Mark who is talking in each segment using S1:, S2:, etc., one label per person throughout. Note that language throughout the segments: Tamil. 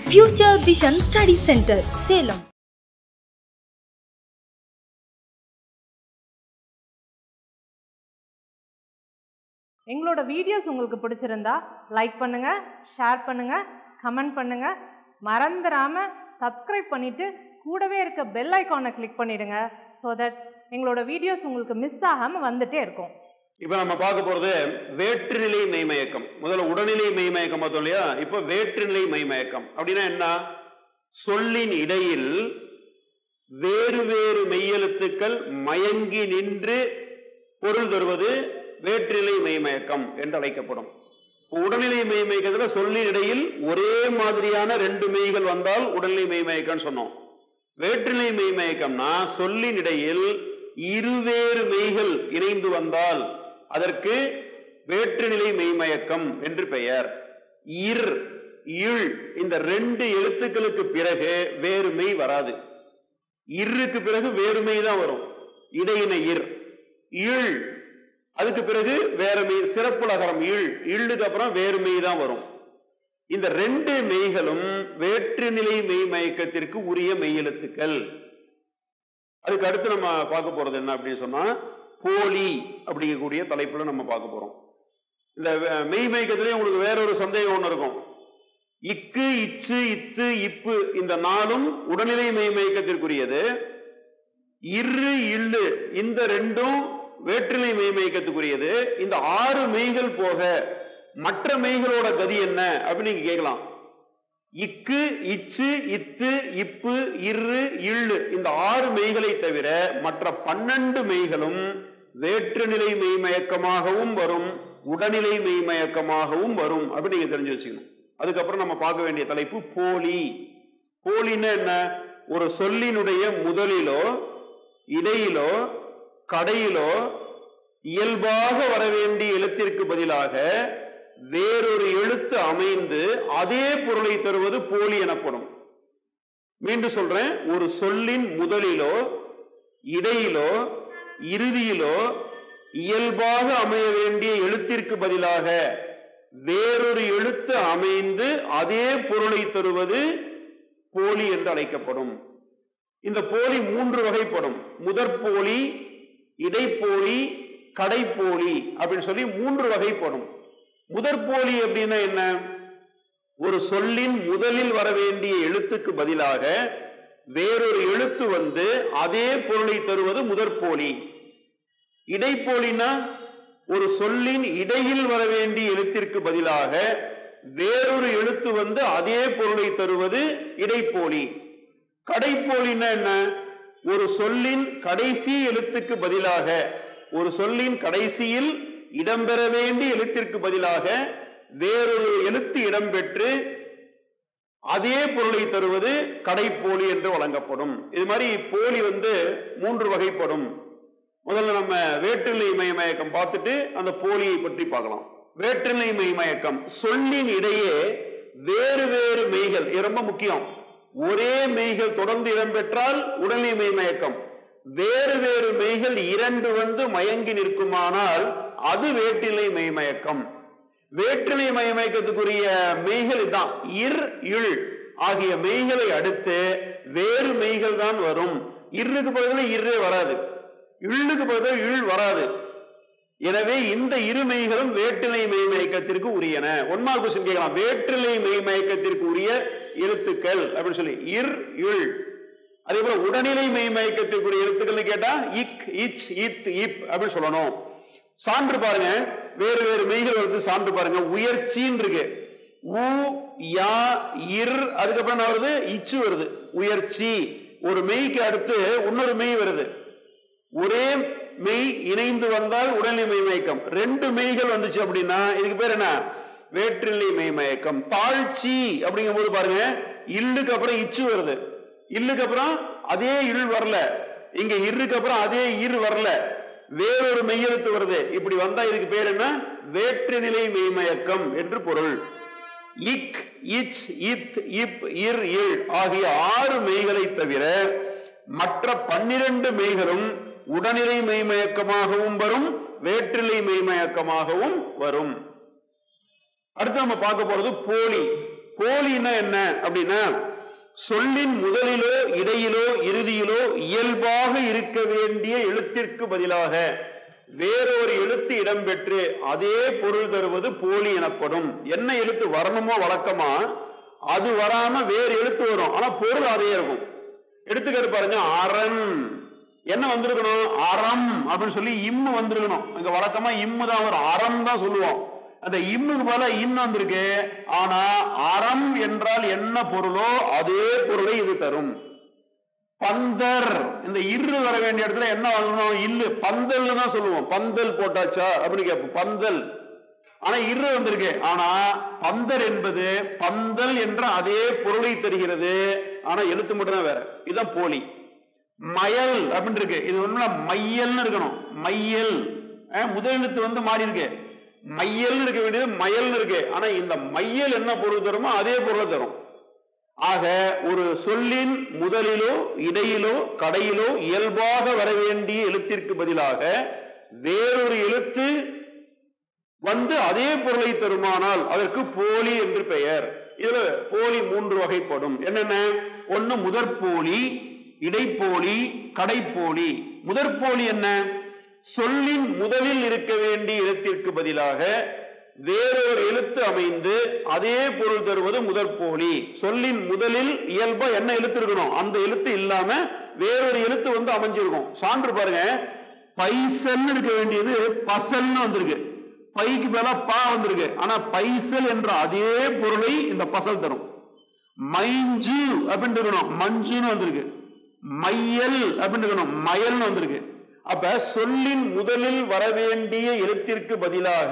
S1: Future Vision Study Center, Salem.
S2: எங்களோட வீடியோஸ் உங்களுக்கு பிடிச்சிருந்தா லைக் பண்ணுங்க ஷேர் பண்ணுங்க கமெண்ட் பண்ணுங்க மறந்துடாம சப்ஸ்கிரைப் பண்ணிட்டு கூடவே இருக்க பெல் ஐகானை கிளிக் பண்ணிடுங்க ஸோ தட் எங்களோட வீடியோஸ் உங்களுக்கு மிஸ் ஆகாம வந்துட்டே இருக்கும்
S3: இப்ப நம்ம பார்க்க போறது வேற்றுநிலை மெய்மயக்கம் முதல்ல உடல்நிலை மெய்மயக்கம் பார்த்தோம் இல்லையா இப்ப வேற்றுநிலை மெய்மயக்கம் அப்படின்னா என்ன சொல்லின் இடையில் வேறு வேறு மெய்யெழுத்துக்கள் மயங்கி நின்று பொருள் தருவது வேற்றுநிலை மெய்மயக்கம் என்று அழைக்கப்படும் இப்ப உடல்நிலை மெய்மயக்கத்துல சொல்லின் இடையில் ஒரே மாதிரியான ரெண்டு மெய்கள் வந்தால் உடல்நிலை மெய்மயக்கம்னு சொன்னோம் வேற்றுநிலை மெய்மயக்கம்னா சொல்லின் இடையில் இருவேறு மெய்கள் இணைந்து வந்தால் அதற்கு வேற்றுநிலை மெய்மயக்கம் என்று பெயர் இர் இல் இந்த ரெண்டு எழுத்துக்களுக்கு பிறகு வேறு மெய் வராது இருக்கு பிறகு வேறு மெய் தான் வரும் இடையின இர் இல் அதுக்கு பிறகு வேற மெய் சிறப்புலகரம் இல் இள்ளுக்கு அப்புறம் வேறு மெய் தான் வரும் இந்த ரெண்டு மெய்களும் வேற்றுநிலை மெய் மயக்கத்திற்கு உரிய மெய்யெழுத்துக்கள் அதுக்கு அடுத்து நம்ம பார்க்க போறது என்ன அப்படின்னு சொன்னா போலி அப்படிங்கக்கூடிய தலைப்புல நம்ம பார்க்க போறோம் இந்த வே- மெய் மயக்கத்திலே உங்களுக்கு வேற ஒரு சந்தேகம் ஒன்று இருக்கும் இக்கு இச்சு இத்து இப்பு இந்த நாளும் உடல்நிலை மெய் மயக்கத்திற்குரியது இரு இல்லு இந்த ரெண்டும் வேற்றுநிலை மெய் மயக்கத்துக்குரியது இந்த ஆறு மெய்கள் போக மற்ற மெய்களோட கதி என்ன அப்படின்னு நீங்க கேட்கலாம் இக்கு இச்சு இத்து இப்பு இரு இள்ளு இந்த ஆறு மெய்களை தவிர மற்ற பன்னெண்டு மெய்களும் வேற்றுநிலை மெய்மயக்கமாகவும் வரும் உடல்நிலை மெய்மயக்கமாகவும் வரும் அப்படின்னு நீங்க தெரிஞ்சு வச்சுக்கணும் அதுக்கப்புறம் நம்ம பார்க்க வேண்டிய தலைப்பு போலி போலின்னா என்ன ஒரு சொல்லினுடைய முதலிலோ இடையிலோ கடையிலோ இயல்பாக வர வேண்டிய எழுத்திற்கு பதிலாக வேறொரு எழுத்து அமைந்து அதே பொருளை தருவது போலி எனப்படும் மீண்டும் சொல்றேன் ஒரு சொல்லின் முதலிலோ இடையிலோ இறுதியிலோ இயல்பாக அமைய வேண்டிய எழுத்திற்கு பதிலாக வேறொரு எழுத்து அமைந்து அதே பொருளை தருவது போலி என்று அழைக்கப்படும் இந்த போலி மூன்று வகைப்படும் முதற் போலி இடைப்போலி கடைப்போலி அப்படின்னு சொல்லி மூன்று வகைப்படும் முதற் போலி அப்படின்னா என்ன ஒரு சொல்லின் முதலில் வர வேண்டிய எழுத்துக்கு பதிலாக வேறொரு எழுத்து வந்து அதே பொருளை தருவது முதற் போலி இடைப்போலினா ஒரு சொல்லின் இடையில் வர வேண்டிய எழுத்திற்கு பதிலாக வேறொரு எழுத்து வந்து அதே பொருளை தருவது இடைப்போலி கடைப்போலின்னா என்ன ஒரு சொல்லின் கடைசி எழுத்துக்கு பதிலாக ஒரு சொல்லின் கடைசியில் இடம்பெற வேண்டிய எழுத்திற்கு பதிலாக வேறொரு எழுத்து இடம்பெற்று அதே பொருளை தருவது கடைப்போலி என்று வழங்கப்படும் இது மாதிரி போலி வந்து மூன்று வகைப்படும் முதல்ல நம்ம வேற்றுநிலை மெய்மயக்கம் பார்த்துட்டு அந்த போலியை பற்றி பார்க்கலாம் வேற்றுநிலை மெய்மயக்கம் சொல்லின் இடையே வேறு வேறு மெய்கள் இது ரொம்ப முக்கியம் ஒரே மெய்கள் தொடர்ந்து இடம்பெற்றால் உடல்நிலை மெய்மயக்கம் வேறு வேறு மெய்கள் இரண்டு வந்து மயங்கி நிற்குமானால் அது வேற்றிலை மெய்மயக்கம் வேற்றிலை மயமயக்கத்துக்குரிய மெய்கள் இதுதான் இர் இல் ஆகிய மெய்களை அடுத்து வேறு மெய்கள் தான் வரும் இருக்கு பதில் இரு வராது இள்ளுக்கு பதில் இல் வராது எனவே இந்த இரு மெய்களும் வேற்றிலை மெய்மயக்கத்திற்கு உரியன ஒன்மா கொஸ்டின் கேட்கலாம் வேற்றிலை மெய்மயக்கத்திற்கு உரிய எழுத்துக்கள் அப்படின்னு சொல்லி இர் இல் அதே போல உடல்நிலை மெய்மயக்கத்திற்குரிய எழுத்துக்கள்னு கேட்டா இக் இச் இத் இப் அப்படின்னு சொல்லணும் சான்று பாருங்க வேறு வேறு மெய்கள் வருது சான்று பாருங்க உயர்ச்சின்னு இருக்கு உ யா இர் அதுக்கப்புறம் என்ன வருது இச்சு வருது உயர்ச்சி ஒரு மெய்க்கு அடுத்து இன்னொரு மெய் வருது ஒரே மெய் இணைந்து வந்தால் உடல்நிலை மெய் மயக்கம் ரெண்டு மெய்கள் வந்துச்சு அப்படின்னா இதுக்கு பேர் என்ன வேற்றிலை மெய் மயக்கம் தாழ்ச்சி அப்படிங்கும் போது பாருங்க இல்லுக்கு அப்புறம் இச்சு வருது இல்லுக்கு அப்புறம் அதே இல் வரல இங்க இருக்கு அப்புறம் அதே இர் வரல வேறொரு மெய்யெழுத்து வருது இப்படி வந்தா இதுக்கு பேர் என்ன வேற்றுநிலை மெய்மயக்கம் என்று பொருள் இக் இச் இத் இப் இர் இல் ஆகிய ஆறு மெய்களை தவிர மற்ற பன்னிரண்டு மெய்களும் உடனிலை மெய்மயக்கமாகவும் வரும் வேற்றிலை மெய்மயக்கமாகவும் வரும் அடுத்து நம்ம பார்க்க போறது போலி போலின்னா என்ன அப்படின்னா சொல்லின் முதலிலோ இடையிலோ இறுதியிலோ இயல்பாக இருக்க வேண்டிய எழுத்திற்கு பதிலாக வேறொரு எழுத்து இடம்பெற்று அதே பொருள் தருவது போலி எனப்படும் என்ன எழுத்து வரணுமோ வழக்கமா அது வராம வேறு எழுத்து வரும் ஆனா பொருள் அதே இருக்கும் எடுத்துக்காட்டு பாருங்க அரண் என்ன வந்திருக்கணும் அறம் அப்படின்னு சொல்லி இம்மு வந்திருக்கணும் இங்க வழக்கமா இம்மு தான் வரும் அறம் தான் சொல்லுவோம் அந்த இம்முக்கு போல இன்னு வந்திருக்கு ஆனா அறம் என்றால் என்ன பொருளோ அதே பொருளை இது தரும் பந்தர் இந்த இரு வர வேண்டிய இடத்துல என்ன வரணும் இல்லு பந்தல்னு தான் சொல்லுவோம் பந்தல் போட்டாச்சா அப்படின்னு கேட்போம் பந்தல் ஆனா இரு வந்திருக்கு ஆனா பந்தர் என்பது பந்தல் என்ற அதே பொருளை தருகிறது ஆனா எழுத்து மட்டும் தான் வேற இதுதான் போலி மயல் அப்படின்னு இருக்கு இது ஒண்ணுல மையல்னு இருக்கணும் மையல் அஹ், முதல் எழுத்து வந்து மாறி இருக்கு மையல்னு இருக்க வேண்டியது மயல்னு இருக்கு ஆனா இந்த மையல் என்ன பொருள் தருமோ அதே பொருளை தரும் ஆக ஒரு சொல்லின் முதலிலோ இடையிலோ கடையிலோ இயல்பாக வர வேண்டிய எழுத்திற்கு பதிலாக வேறொரு எழுத்து வந்து அதே பொருளை தருமானால் அதற்கு போலி என்று பெயர் இதுல போலி மூன்று வகைப்படும் என்னென்ன ஒண்ணு முதற்போலி இடைப்போலி கடைப்போலி முதற்போலி என்ன சொல்லின் முதலில் இருக்க வேண்டிய எழுத்திற்கு பதிலாக வேறொரு எழுத்து அமைந்து அதே பொருள் தருவது முதற்போலி சொல்லின் முதலில் இயல்பா என்ன எழுத்து இருக்கணும் அந்த எழுத்து இல்லாம வேறொரு எழுத்து வந்து அமைஞ்சிருக்கும் சான்று பாருங்க பைசல்னு இருக்க வேண்டியது பசல்னு வந்திருக்கு பைக்கு மேல பா வந்திருக்கு ஆனா பைசல் என்ற அதே பொருளை இந்த பசல் தரும் மைஞ்சு அப்படின்னு இருக்கணும் மஞ்சுன்னு வந்திருக்கு மையல் அப்படின்னு இருக்கணும் மயல்னு வந்திருக்கு அப்ப சொல்லின் முதலில் வர வேண்டிய எழுத்திற்கு பதிலாக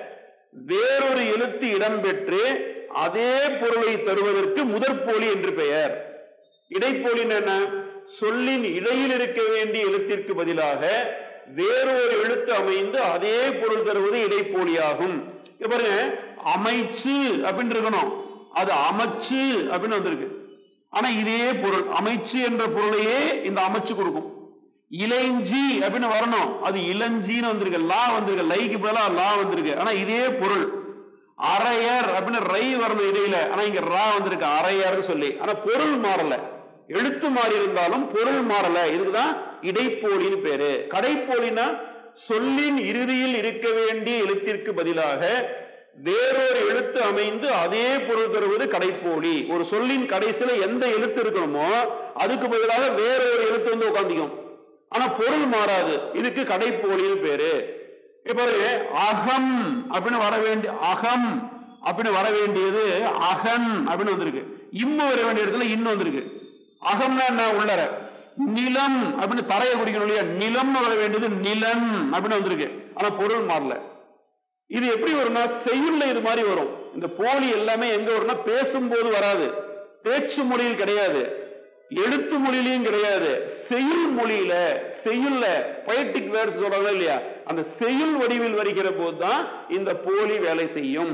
S3: வேறொரு எழுத்து இடம்பெற்று அதே பொருளை தருவதற்கு முதற்போலி என்று பெயர் இடைப்போலின் என்ன சொல்லின் இடையில் இருக்க வேண்டிய எழுத்திற்கு பதிலாக வேறொரு எழுத்து அமைந்து அதே பொருள் தருவது இடைப்போலியாகும் இங்க பாருங்க அமைச்சு அப்படின்னு இருக்கணும் அது அமைச்சு அப்படின்னு வந்திருக்கு ஆனா இதே பொருள் அமைச்சு என்ற பொருளையே இந்த அமைச்சு கொடுக்கும் இளைஞ்சி அப்படின்னு வரணும் அது இளஞ்சின்னு வந்திருக்கு லா வந்திருக்கு லைக்கு பதிலா லா வந்திருக்கு ஆனா இதே பொருள் அரையர் அப்படின்னு ரை வரணும் இடையில ஆனா இங்க ரா வந்திருக்கு அரையர்னு சொல்லி ஆனா பொருள் மாறல எழுத்து மாறி இருந்தாலும் பொருள் மாறல இதுக்குதான் இடைப்போலின்னு பேரு கடைப்போலினா சொல்லின் இறுதியில் இருக்க வேண்டிய எழுத்திற்கு பதிலாக வேறொரு எழுத்து அமைந்து அதே பொருள் தருவது கடைப்போலி ஒரு சொல்லின் கடைசியில எந்த எழுத்து இருக்கணுமோ அதுக்கு பதிலாக வேற ஒரு எழுத்து வந்து உட்காந்துக்கும் ஆனா பொருள் மாறாது இதுக்கு கடைப்போலின்னு பேரு இப்ப பாருங்க அகம் அப்படின்னு வர வேண்டிய அகம் அப்படின்னு வர வேண்டியது அகன் அப்படின்னு வந்திருக்கு இம்மு வர வேண்டிய இடத்துல இன்னு வந்திருக்கு அகம்னா என்ன உள்ளர நிலம் அப்படின்னு தரையை குடிக்கணும் இல்லையா நிலம்னு வர வேண்டியது நிலன் அப்படின்னு வந்திருக்கு ஆனா பொருள் மாறல இது எப்படி வரும்னா செய்யுள்ல இது மாதிரி வரும் இந்த போலி எல்லாமே எங்க வரும்னா பேசும்போது வராது பேச்சு மொழியில் கிடையாது எழுத்து மொழியிலையும் கிடையாது செய்யுள் மொழியில செய்யுள்ல பொயட்டிக் வேர்ட்ஸ் சொல்றாங்க இல்லையா அந்த செய்யுள் வடிவில் வருகிற போதுதான் இந்த போலி வேலை செய்யும்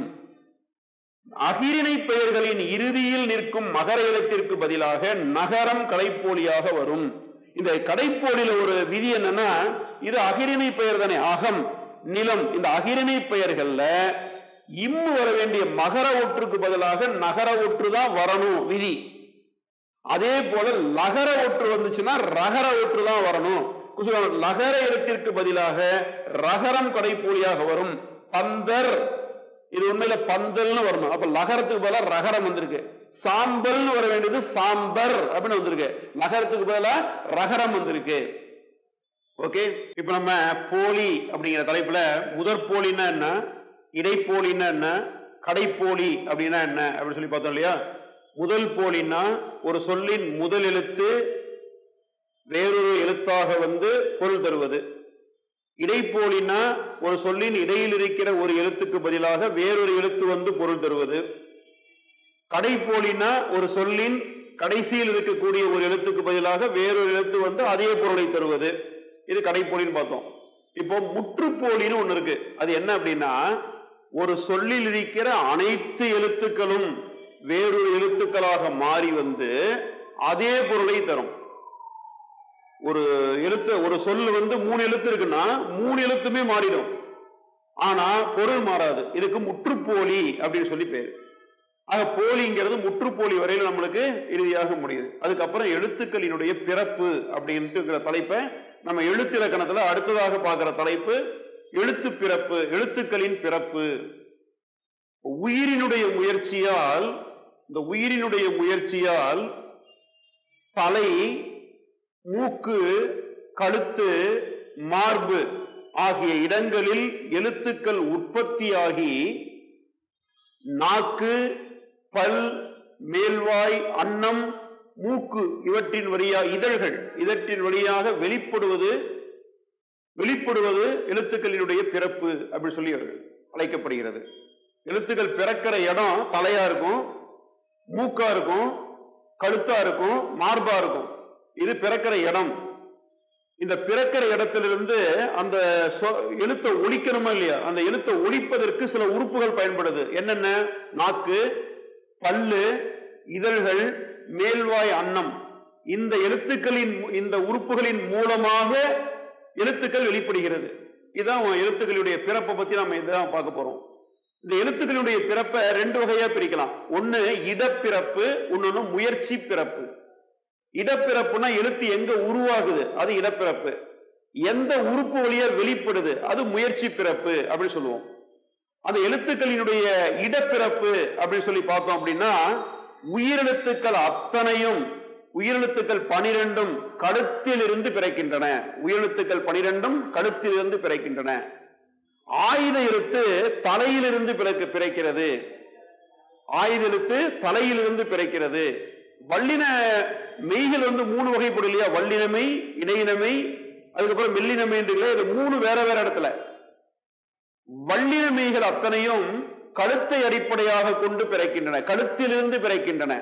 S3: அகிரிணை பெயர்களின் இறுதியில் நிற்கும் மகர எழுத்திற்கு பதிலாக நகரம் கடைப்போலியாக வரும் இந்த கடைப்போலில ஒரு விதி என்னன்னா இது அகிரிணை பெயர் தானே அகம் நிலம் இந்த அகிரிணை பெயர்கள்ல இம்மு வர வேண்டிய மகர ஒற்றுக்கு பதிலாக நகர ஒற்று தான் வரணும் விதி அதே போல லகர ஒற்று வந்துச்சுன்னா ரகர ஒற்று தான் வரணும் குசுவம், லகர எழுத்திற்கு பதிலாக ரகரம் கடைப்போலியாக வரும் பந்தர் இது உண்மையில பந்தல்னு வரணும் அப்ப லகரத்துக்கு பதிலா ரகரம் வந்திருக்கு சாம்பல்னு வர வேண்டியது சாம்பர் அப்படின்னு வந்திருக்கு லகரத்துக்கு பதிலா ரகரம் வந்திருக்கு ஓகே இப்ப நம்ம போலி அப்படிங்கிற தலைப்புல முதற் போலின்னா என்ன இடைப்போலின்னா என்ன கடைப்போலி அப்படின்னா என்ன அப்படின்னு சொல்லி பார்த்தோம் இல்லையா முதல் போலின்னா ஒரு சொல்லின் முதல் எழுத்து வேறொரு எழுத்தாக வந்து பொருள் தருவது இடைப்போலினா ஒரு சொல்லின் இடையில் இருக்கிற ஒரு எழுத்துக்கு பதிலாக வேறொரு எழுத்து வந்து பொருள் தருவது கடைப்போலினா ஒரு சொல்லின் கடைசியில் இருக்கக்கூடிய ஒரு எழுத்துக்கு பதிலாக வேறொரு எழுத்து வந்து அதே பொருளை தருவது இது கடைப்போலின்னு பார்த்தோம் இப்போ முற்றுப்போலின்னு ஒண்ணு இருக்கு அது என்ன அப்படின்னா ஒரு சொல்லில் இருக்கிற அனைத்து எழுத்துக்களும் வேறொரு எழுத்துக்களாக மாறி வந்து அதே பொருளை தரும் ஒரு எழுத்து ஒரு சொல் வந்து மூணு எழுத்து இருக்குன்னா மூணு எழுத்துமே மாறிடும் ஆனா பொருள் மாறாது இதுக்கு முற்றுப்போலி அப்படின்னு சொல்லி பேரு ஆக போலிங்கிறது முற்றுப்போலி வரையில நம்மளுக்கு இறுதியாக முடியுது அதுக்கப்புறம் எழுத்துக்களினுடைய பிறப்பு அப்படின்ட்டு இருக்கிற தலைப்பை நம்ம எழுத்து இலக்கணத்துல அடுத்ததாக பார்க்கிற தலைப்பு எழுத்து பிறப்பு எழுத்துக்களின் பிறப்பு உயிரினுடைய முயற்சியால் இந்த உயிரினுடைய முயற்சியால் தலை மூக்கு கழுத்து மார்பு ஆகிய இடங்களில் எழுத்துக்கள் உற்பத்தியாகி நாக்கு பல் மேல்வாய் அன்னம் மூக்கு இவற்றின் வழியாக இதழ்கள் இதற்றின் வழியாக வெளிப்படுவது வெளிப்படுவது எழுத்துக்களினுடைய பிறப்பு அப்படின்னு சொல்லி அழைக்கப்படுகிறது எழுத்துக்கள் பிறக்கிற இடம் தலையா இருக்கும் மூக்கா இருக்கும் கழுத்தா இருக்கும் மார்பா இருக்கும் இது பிறக்கிற இடம் இந்த பிறக்கிற இடத்திலிருந்து அந்த சொ- எழுத்தை ஒழிக்கணுமா இல்லையா அந்த எழுத்தை ஒழிப்பதற்கு சில உறுப்புகள் பயன்படுது என்னென்ன நாக்கு பல்லு இதழ்கள் மேல்வாய் அன்னம் இந்த எழுத்துக்களின் இந்த உறுப்புகளின் மூலமாக எழுத்துக்கள் வெளிப்படுகிறது இதுதான் எழுத்துக்களுடைய பிறப்பை பத்தி நம்ம இதான் பார்க்க போறோம் இந்த எழுத்துக்களுடைய பிறப்பை ரெண்டு வகையா பிரிக்கலாம் ஒண்ணு இடப்பிறப்பு இன்னொன்னு முயற்சி பிறப்பு இடப்பிறப்புனா எழுத்து எங்க உருவாகுது அது இடப்பிறப்பு எந்த உறுப்பு வழியா வெளிப்படுது அது முயற்சி பிறப்பு அப்படின்னு சொல்லுவோம் அந்த எழுத்துக்களினுடைய இடப்பிறப்பு அப்படின்னு சொல்லி பார்த்தோம் அப்படின்னா உயிரெழுத்துக்கள் அத்தனையும் உயிரெழுத்துக்கள் பனிரெண்டும் கழுத்திலிருந்து பிறக்கின்றன உயிரெழுத்துக்கள் பனிரெண்டும் கழுத்திலிருந்து பிறக்கின்றன ஆயுத எழுத்து தலையிலிருந்து பிறக்க பிறக்கிறது ஆயுத எழுத்து தலையிலிருந்து பிறக்கிறது வல்லின மெய்கள் வந்து மூணு வகைப்படும் இல்லையா வல்லினமை இடையினமை அதுக்கப்புறம் மெல்லினமை என்று இல்லையா இது மூணு வேற வேற இடத்துல வல்லின மெய்கள் அத்தனையும் கழுத்தை அடிப்படையாக கொண்டு பிறக்கின்றன கழுத்திலிருந்து பிறக்கின்றன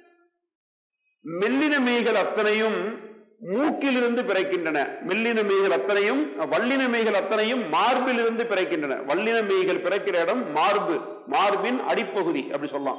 S3: மெல்லின மெய்கள் அத்தனையும் மூக்கிலிருந்து பிறக்கின்றன மெல்லின மெய்கள் அத்தனையும் வல்லின மெய்கள் அத்தனையும் மார்பிலிருந்து பிறக்கின்றன வல்லின மெய்கள் பிறக்கிற இடம் மார்பு மார்பின் அடிப்பகுதி அப்படி சொல்லலாம்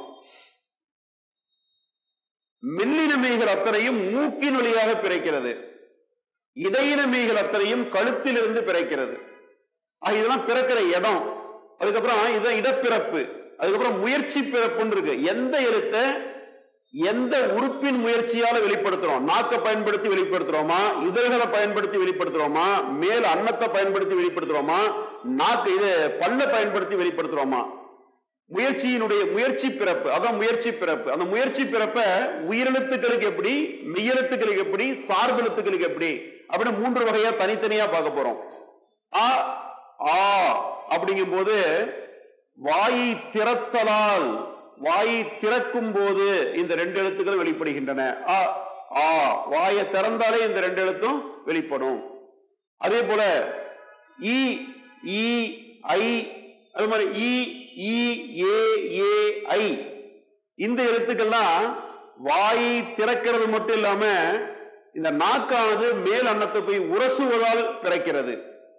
S3: மெல்லின மெய்கள் அத்தனையும் மூக்கின் வழியாக பிறக்கிறது இடையின மெய்கள் அத்தனையும் கழுத்திலிருந்து பிறக்கிறது ஆக இதெல்லாம் பிறக்கிற இடம் அதுக்கப்புறம் இதுதான் இடப்பிறப்பு அதுக்கப்புறம் முயற்சி பிறப்புன்னு இருக்கு எந்த எழுத்தை எந்த உறுப்பின் முயற்சியால வெளிப்படுத்துறோம் நாக்கை பயன்படுத்தி வெளிப்படுத்துறோமா இதழ்களை பயன்படுத்தி வெளிப்படுத்துறோமா மேல் அன்னத்தை பயன்படுத்தி வெளிப்படுத்துறோமா நாக்கு இது பல்ல பயன்படுத்தி வெளிப்படுத்துறோமா முயற்சியினுடைய முயற்சி பிறப்பு அதான் முயற்சி பிறப்பு அந்த முயற்சி பிறப்ப உயிரெழுத்துக்களுக்கு எப்படி மெய்யெழுத்துக்களுக்கு எப்படி சார்பெழுத்துக்களுக்கு எப்படி அப்படின்னு மூன்று வகையா தனித்தனியா பார்க்க போறோம் ஆ ஆ அப்படிங்கும் போது வாயை திறத்தலால் வாயை திறக்கும் போது இந்த ரெண்டு எழுத்துக்கள் வெளிப்படுகின்றன ஆ ஆ வாயை திறந்தாலே இந்த ரெண்டு எழுத்தும் வெளிப்படும் அதே போல இ இ ஐ அது மாதிரி இ இ ஏ ஏ ஐ இந்த எழுத்துக்கள்லாம் வாயை திறக்கிறது மட்டும் இல்லாம இந்த நாக்கானது மேல் அன்னத்தை போய் உரசுவதால் பிறக்கிறது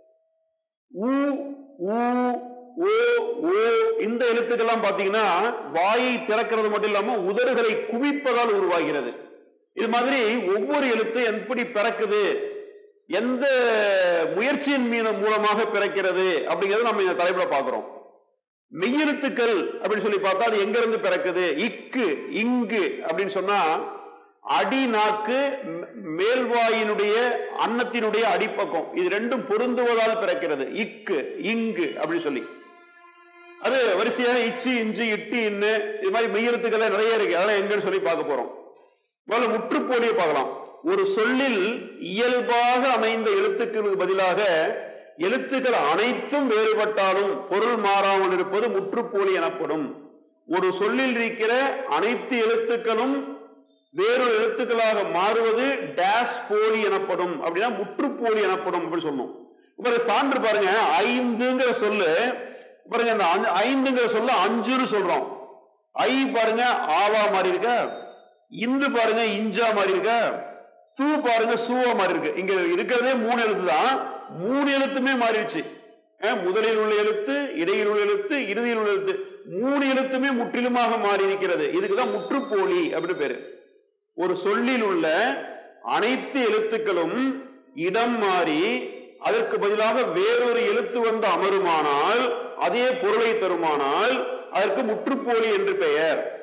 S3: ஊ ஊ ஓ ஓ இந்த எழுத்துக்கெல்லாம் பாத்தீங்கன்னா வாயை திறக்கிறது மட்டும் இல்லாம உதடுகளை குவிப்பதால் உருவாகிறது இது மாதிரி ஒவ்வொரு எழுத்து எப்படி பிறக்குது எந்த முயற்சியின் மீன மூலமாக பிறக்கிறது அப்படிங்கறத நம்ம இந்த தலைப்புல பார்க்கிறோம் மெய்யெழுத்துக்கள் அப்படின்னு சொல்லி பார்த்தா அது எங்க இருந்து பிறக்குது இக்கு இங்கு அப்படின்னு சொன்னா அடி நாக்கு மே- மேல்வாயினுடைய அன்னத்தினுடைய அடிப்பக்கம் இது ரெண்டும் பொருந்துவதால் பிறக்கிறது இக்கு இங்கு அப்படின்னு சொல்லி அது வரிசையாக இச்சு இஞ்சு இட்டு இன்னு இது மாதிரி மெய்யெழுத்துக்கள் நிறைய இருக்கு அதெல்லாம் எங்கன்னு சொல்லி பார்க்க போறோம் முதல்ல முற்றுப்போலியை பார்க்கலாம் ஒரு சொல்லில் இயல்பாக அமைந்த எழுத்துக்களுக்கு பதிலாக எழுத்துக்கள் அனைத்தும் வேறுபட்டாலும் பொருள் மாறாமல் இருப்பது முற்றுப்போலி எனப்படும் ஒரு சொல்லில் இருக்கிற அனைத்து எழுத்துக்களும் வேறொரு எழுத்துக்களாக மாறுவது டேஷ் போலி எனப்படும் அப்படின்னா முற்றுப்போலி எனப்படும் அப்படின்னு சொன்னோம் இப்ப ஒரு சான்று பாருங்க ஐந்துங்கிற சொல்லு பாருங்க அந்த அஞ்சு- ஐந்துங்கிற சொல்ல அஞ்சுன்னு சொல்றோம் ஐ பாருங்க ஆவா மாறி இருக்க இந்து பாருங்க இஞ்சா மாறி இருக்க தூ பாருங்க சூவா மாறி இருக்கு இங்க இருக்கிறதே மூணு எழுத்து தான் மூணு எழுத்துமே மாறிடுச்சு அஹ் முதலில் உள்ள எழுத்து இடையில் உள்ள எழுத்து இறுதியில் உள்ள எழுத்து மூணு எழுத்துமே முற்றிலுமாக மாறி இருக்கிறது இதுக்குதான் முற்றுப்போலி அப்படின்னு பேரு ஒரு சொல்லில் உள்ள அனைத்து எழுத்துக்களும் இடம் மாறி அதற்கு பதிலாக வேறொரு எழுத்து வந்து அமருமானால் அதே பொருளை தருமானால் அதற்கு முற்றுப்போலி என்று பெயர்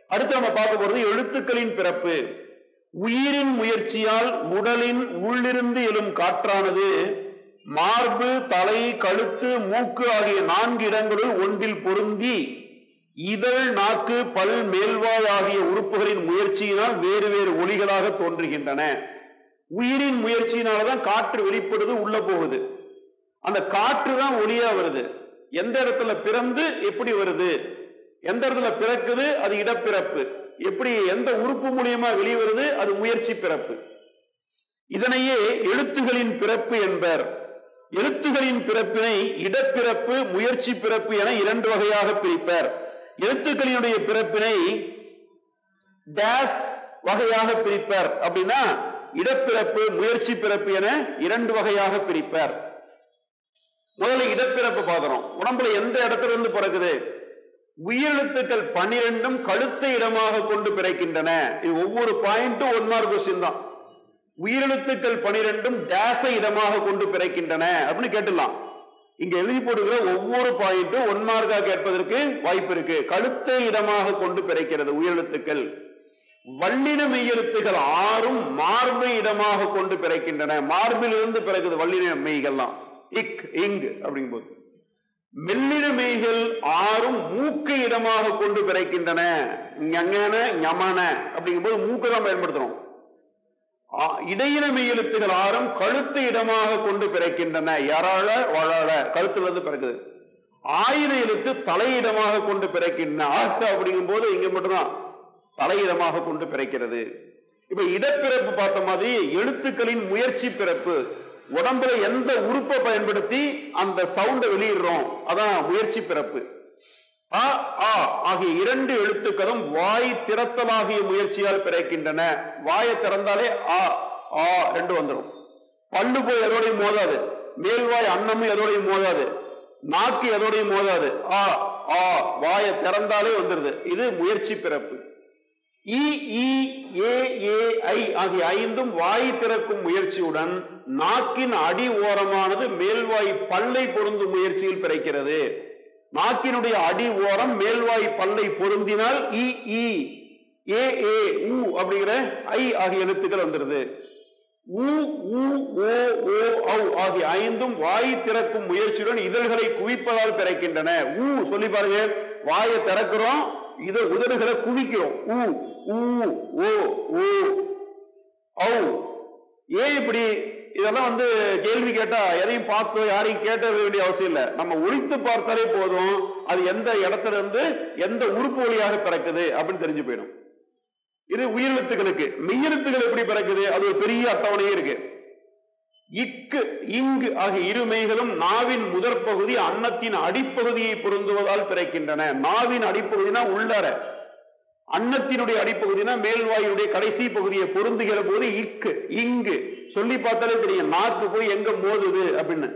S3: அடுத்து நம்ம பார்க்க போறது எழுத்துக்களின் பிறப்பு உயிரின் முயற்சியால் உடலின் உள்ளிருந்து எழும் காற்றானது மார்பு தலை கழுத்து மூக்கு ஆகிய நான்கு இடங்களுள் ஒன்றில் பொருந்தி இதழ் நாக்கு பல் மேல்வாய் ஆகிய உறுப்புகளின் முயற்சியினால் வேறு வேறு ஒளிகளாக தோன்றுகின்றன உயிரின் முயற்சியினாலதான் காற்று வெளிப்படுது உள்ள போகுது அந்த காற்று தான் ஒளியா வருது எந்த இடத்துல பிறந்து எப்படி வருது எந்த இடத்துல பிறக்குது அது இடப்பிறப்பு எப்படி எந்த உறுப்பு மூலியமா வெளியே வருது அது முயற்சி பிறப்பு இதனையே எழுத்துகளின் பிறப்பு என்பர் எழுத்துகளின் பிறப்பினை இடப்பிறப்பு முயற்சி பிறப்பு என இரண்டு வகையாக பிரிப்பர் எழுத்துக்களினுடைய பிறப்பினை டேஸ் வகையாக பிரிப்பர் அப்படின்னா இடப்பிறப்பு முயற்சி பிறப்பு என இரண்டு வகையாக பிரிப்பர் முதல்ல இடப்பிறப்பு பார்க்கிறோம் உடம்புல எந்த இடத்துல இருந்து பிறக்குது உயிரெழுத்துக்கள் பன்னிரெண்டும் கழுத்தை இடமாக கொண்டு பிறக்கின்றன இது ஒவ்வொரு பாயிண்ட்டும் ஒன் மார்க் கொஸ்டின் தான் உயிரெழுத்துக்கள் பனிரெண்டும் டேஸை இடமாக கொண்டு பிறக்கின்றன அப்படின்னு கேட்டுலாம் இங்க எழுதி போடுகிற ஒவ்வொரு பாயிண்ட்டும் ஒன் மார்க்கா கேட்பதற்கு வாய்ப்பு இருக்கு கழுத்தை இடமாக கொண்டு பிறக்கிறது உயிரெழுத்துக்கள் வல்லின மெய்யெழுத்துக்கள் ஆறும் மார்பை இடமாக கொண்டு பிறக்கின்றன மார்பில் இருந்து பிறகுது வல்லின மெய்கள்லாம் இக் இங் அப்படிங்கும்போது மெல்லின மெய்கள் ஆறும் மூக்கை இடமாக கொண்டு பிறக்கின்றன ஞங்கன ஞமன அப்படிங்கும்போது மூக்கை தான் பயன்படுத்துறோம் ஆ- இடையின மெய்யெழுத்துகள் ஆறும் கழுத்து இடமாக கொண்டு பிறக்கின்றன யராழ வளழ கழுத்துல இருந்து பிறக்குது ஆயுத எழுத்து தலையிடமாக கொண்டு பிறக்கின்றன ஆக அப்படிங்கும் போது இங்க மட்டும்தான் தலையிடமாக கொண்டு பிறக்கிறது இப்ப இடப்பிறப்பு பார்த்த மாதிரி எழுத்துக்களின் முயற்சி பிறப்பு உடம்புல எந்த உறுப்பை பயன்படுத்தி அந்த சவுண்டை வெளியிடுறோம் அதான் முயற்சி பிறப்பு அ ஆ ஆகிய இரண்டு எழுத்துக்களும் வாய் திறத்தலாகிய முயற்சியால் பிறக்கின்றன வாயை திறந்தாலே ஆ ஆ ரெண்டு வந்துடும் பல்லு போய் எதோடையும் மோதாது மேல்வாய் அன்னமும் எதோடையும் மோதாது நாக்கு எதோடையும் மோதாது ஆ ஆ வாயை திறந்தாலே வந்துருது இது முயற்சி பிறப்பு இ இ ஏ ஏ ஐ ஆகிய ஐந்தும் வாய் திறக்கும் முயற்சியுடன் நாக்கின் அடி ஓரமானது மேல்வாய் பல்லை பொருந்தும் முயற்சியில் பிறக்கிறது நாக்கினுடைய அடி ஓரம் மேல்வாய் பல்லை பொருந்தினால் இ இ ஏ ஏ உ அப்படிங்கிற ஐ ஆகிய எழுத்துக்கள் வந்துருது உ உ ஓ ஓ ஔ ஆகிய ஐந்தும் வாய் திறக்கும் முயற்சியுடன் இதழ்களை குவிப்பதால் பிறக்கின்றன ஊ சொல்லி பாருங்க வாயை திறக்கிறோம் இத உதடுகளை குவிக்கிறோம் ஊ ஊ ஓ ஓ ஔ ஏன் இப்படி இதெல்லாம் வந்து கேள்வி கேட்டா எதையும் பார்த்தோ யாரையும் கேட்ட வேண்டிய அவசியம் இல்லை நம்ம ஒழித்து பார்த்தாலே போதும் அது எந்த இடத்துல இருந்து எந்த உறுப்பு வழியாக பிறக்குது அப்படின்னு தெரிஞ்சு போயிடும் இது உயிரெழுத்துக்களுக்கு மெய்யெழுத்துக்கள் எப்படி பிறக்குது அது ஒரு பெரிய அட்டவணையே இருக்கு இக்கு இங்கு ஆகிய இருமைகளும் நாவின் முதற் பகுதி அன்னத்தின் அடிப்பகுதியை பொருந்துவதால் பிறக்கின்றன நாவின் அடிப்பகுதினா உள்ளார அன்னத்தினுடைய அடிப்பகுதினா மேல்வாயினுடைய கடைசி பகுதியை பொருந்துகிற போது இக்கு இங்கு சொல்லி பார்த்தாலே தெரியும் நாக்கு போய் எங்க மோதுது அப்படின்னு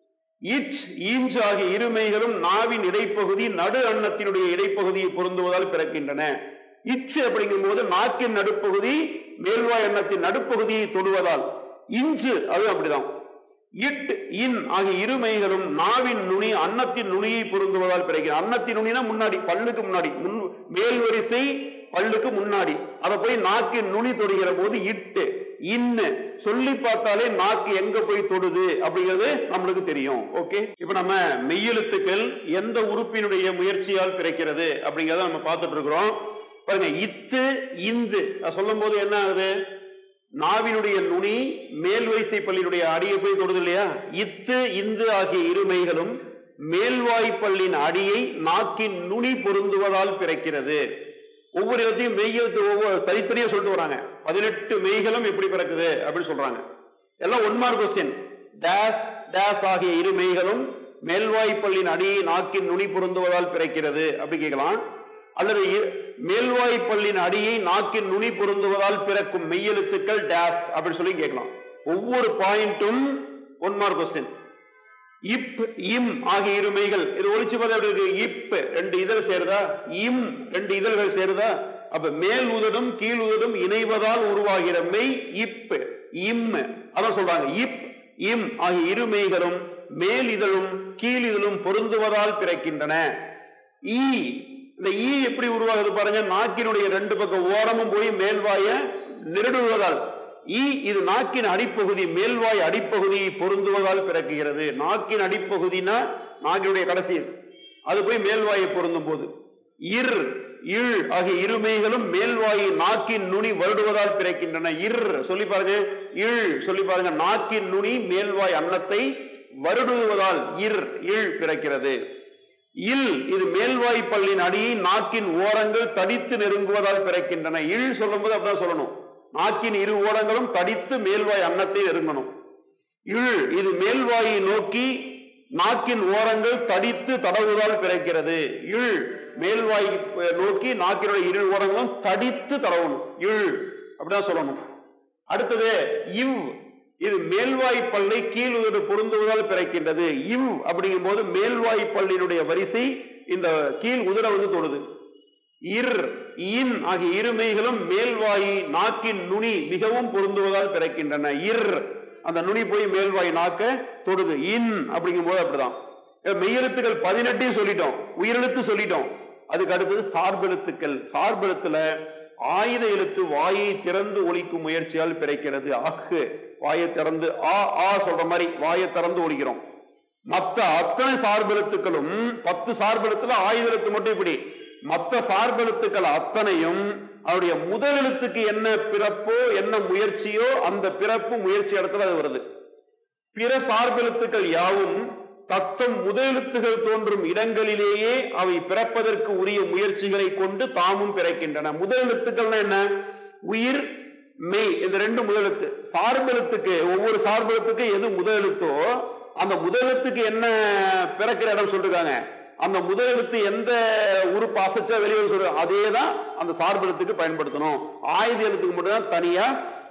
S3: இச் ஈஞ்ச் ஆகிய இருமைகளும் நாவின் இடைப்பகுதி நடு அன்னத்தினுடைய இடைப்பகுதியை பொருந்துவதால் பிறக்கின்றன இச்சு அப்படிங்கும் போது நாக்கின் நடுப்பகுதி மேல்வாய் அன்னத்தின் நடுப்பகுதியை தொடுவதால் இஞ்சு அது அப்படிதான் இட் இன் ஆகிய இருமைகளும் நாவின் நுனி அன்னத்தின் நுனியை பொருந்துவதால் பிறக்கிறது அன்னத்தின் நுனினா முன்னாடி பல்லுக்கு முன்னாடி முன் மேல் வரிசை பல்லுக்கு முன்னாடி அதை போய் நாக்கின் நுனி தொடுகிற போது இட்டு இன்னு சொல்லி பார்த்தாலே நாக்கு எங்க போய் தொடுது அப்படிங்கிறது நம்மளுக்கு தெரியும் ஓகே இப்ப நம்ம மெய்யெழுத்துக்கள் எந்த உறுப்பினுடைய முயற்சியால் பிறக்கிறது அப்படிங்கறத நம்ம பார்த்துட்டு இருக்கிறோம் பாருங்க இத்து இந்து சொல்லும் போது என்ன ஆகுது நாவினுடைய நுனி மேல் வரிசை பள்ளியினுடைய அடியை போய் தொடுது இல்லையா இத்து இந்து ஆகிய இருமைகளும் மேல்வாய்ப்பல்லின் அடியை நாக்கின் நுனி பொருந்துவதால் பிறக்கிறது ஒவ்வொரு இடத்தையும் மெய்யெழுத்து ஒவ்வொரு தனித்தனியா சொல்லிட்டு வராங்க பதினெட்டு மெய்களும் எப்படி பிறக்குது அப்படின்னு சொல்றாங்க எல்லாம் ஒன் மார்க் கொஸ்டின் டேஸ் டேஸ் ஆகிய இரு மெய்களும் மேல்வாய்ப்பல்லின் அடியை நாக்கின் நுனி பொருந்துவதால் பிறக்கிறது அப்படி கேட்கலாம் அல்லது இ- மேல்வாய்ப்பல்லின் அடியை நாக்கின் நுனி பொருந்துவதால் பிறக்கும் மெய்யெழுத்துக்கள் டேஸ் அப்படின்னு சொல்லி கேட்கலாம் ஒவ்வொரு பாயிண்ட்டும் ஒன் மார்க் கொஸ்டின் இப் இம் ஆகிய இருமைகள் இது ஒழிச்சு பார்த்தா எப்படி இருக்கு இப் ரெண்டு இதழ் சேருதா இம் ரெண்டு இதழ்கள் சேருதா அப்ப மேல் உதடும் கீழ் உதடும் இணைவதால் உருவாகிற மெய் இப் இம் அதான் சொல்றாங்க இப் இம் ஆகிய இருமைகளும் மேல் இதழும் கீழ் இதழும் பொருந்துவதால் பிறக்கின்றன ஈ இந்த ஈ எப்படி உருவாகுது பாருங்க நாக்கினுடைய ரெண்டு பக்கம் ஓரமும் போய் மேல்வாய நெருடுவதால் ஈ இது நாக்கின் அடிப்பகுதி மேல்வாய் அடிப்பகுதியை பொருந்துவதால் பிறக்குகிறது நாக்கின் அடிப்பகுதினா நாக்கினுடைய கடைசி அது போய் மேல்வாயை பொருந்தும் போது இர் இழ் ஆகிய இருமைகளும் மேல்வாயை நாக்கின் நுனி வருடுவதால் பிறக்கின்றன இர் சொல்லி பாருங்க இழ் சொல்லி பாருங்க நாக்கின் நுனி மேல்வாய் அன்னத்தை வருடுவதால் இர் இழ் பிறக்கிறது இல் இது மேல்வாய் பல்லின் அடியை நாக்கின் ஓரங்கள் தடித்து நெருங்குவதால் பிறக்கின்றன இல் சொல்லும்போது அப்படிதான் சொல்லணும் நாக்கின் இரு ஓரங்களும் தடித்து மேல்வாய் அன்னத்தை நெருங்கணும் இழ் இது மேல்வாயை நோக்கி நாக்கின் ஓரங்கள் தடித்து தடவுவதால் பிறக்கிறது இழ் மேல்வாய் நோக்கி நாக்கினுடைய இரு ஓரங்களும் தடித்து தடவணும் இழ் அப்படிதான் சொல்லணும் அடுத்தது இவ் இது மேல்வாய் பல்லை கீழ் உதடு பொருந்துவதால் பிறக்கின்றது இவ் அப்படிங்கும் போது மேல்வாய் பல்லினுடைய வரிசை இந்த கீழ் உதட வந்து தொடுது இர் இன் ஆகிய இருமைகளும் மேல்வாய் நாக்கின் நுனி மிகவும் பொருந்துவதால் பிறக்கின்றன இர் அந்த நுனி போய் மேல்வாய் நாக்க தொடுது இன் அப்படிங்கும் போது அப்படிதான் மெய்யெழுத்துக்கள் பதினெட்டையும் சொல்லிட்டோம் உயிரெழுத்து சொல்லிட்டோம் அதுக்கு அடுத்தது சார்பெழுத்துக்கள் சார்பெழுத்துல ஆயுத எழுத்து வாயை திறந்து ஒழிக்கும் முயற்சியால் பிறக்கிறது ஆகு வாயை திறந்து ஆ ஆ சொல்ற மாதிரி வாயை திறந்து ஒழிக்கிறோம் மத்த அத்தனை சார்பெழுத்துக்களும் பத்து சார்பெழுத்துல ஆயுத எழுத்து மட்டும் இப்படி மத்த சார்பெழுத்துக்கள் அத்தனையும் அவருடைய முதல் எழுத்துக்கு என்ன பிறப்போ என்ன முயற்சியோ அந்த பிறப்பு முயற்சி இடத்துல அது வருது பிற சார்பெழுத்துக்கள் யாவும் தத்தம் முதலெழுத்துகள் தோன்றும் இடங்களிலேயே அவை பிறப்பதற்கு உரிய முயற்சிகளை கொண்டு தாமும் பிறக்கின்றன முதலெழுத்துக்கள்னா என்ன உயிர் மெய் இந்த ரெண்டு முதலெழுத்து சார்பெழுத்துக்கு ஒவ்வொரு சார்பெழுத்துக்கு எது முதலெழுத்தோ அந்த முதலெழுத்துக்கு என்ன பிறக்கிற இடம் சொல்லிருக்காங்க அந்த முதலெழுத்து எந்த உறுப்பு அசைச்சா வெளியே சொல்ற அதே தான் அந்த சார்பெழுத்துக்கு பயன்படுத்தணும் ஆயுத எழுத்துக்கு மட்டும் தான் தனியா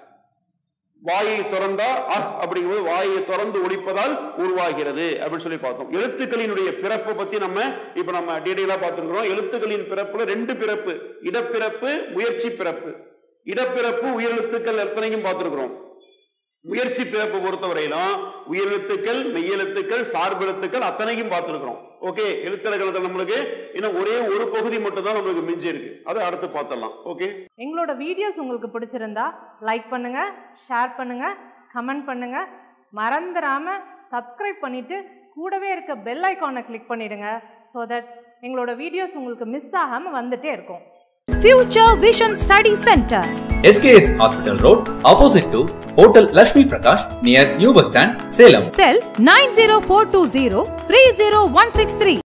S3: வாயை திறந்தா அஹ் அப்படிங்கும்போது வாயை திறந்து ஒழிப்பதால் உருவாகிறது அப்படின்னு சொல்லி பார்த்தோம் எழுத்துக்களினுடைய பிறப்பை பத்தி நம்ம இப்ப நம்ம டீடைலா பார்த்துருக்கிறோம் எழுத்துக்களின் பிறப்புல ரெண்டு பிறப்பு இடப்பிறப்பு முயற்சி பிறப்பு இடப்பிறப்பு உயிரெழுத்துக்கள் எத்தனையும் பார்த்திருக்கிறோம் முயற்சி பிறப்பு பொறுத்தவரையிலும் உயிரெழுத்துக்கள் மெய்யெழுத்துக்கள் சார்பெழுத்துக்கள் அத்தனையும் பார்த்திருக்கிறோம் ஓகே எழுத்தழகத்தில் நம்மளுக்கு இன்னும் ஒரே ஒரு பகுதி மட்டும் தான் நம்மளுக்கு மிஞ்சி இருக்கு அதை அடுத்து பார்த்துடலாம் ஓகே
S2: எங்களோட வீடியோஸ் உங்களுக்கு பிடிச்சிருந்தா லைக் பண்ணுங்க ஷேர் பண்ணுங்க கமெண்ட் பண்ணுங்க மறந்துடாம சப்ஸ்கிரைப் பண்ணிட்டு கூடவே இருக்க பெல் ஐக்கானை கிளிக் பண்ணிடுங்க ஸோ தட் எங்களோட வீடியோஸ் உங்களுக்கு மிஸ் ஆகாமல் வந்துட்டே இருக்கும்
S1: Future Vision Study Center.
S4: SKS Hospital Road, opposite to Hotel Lashmi Prakash, near New Bus Stand, Salem.
S1: Cell 90420 30163.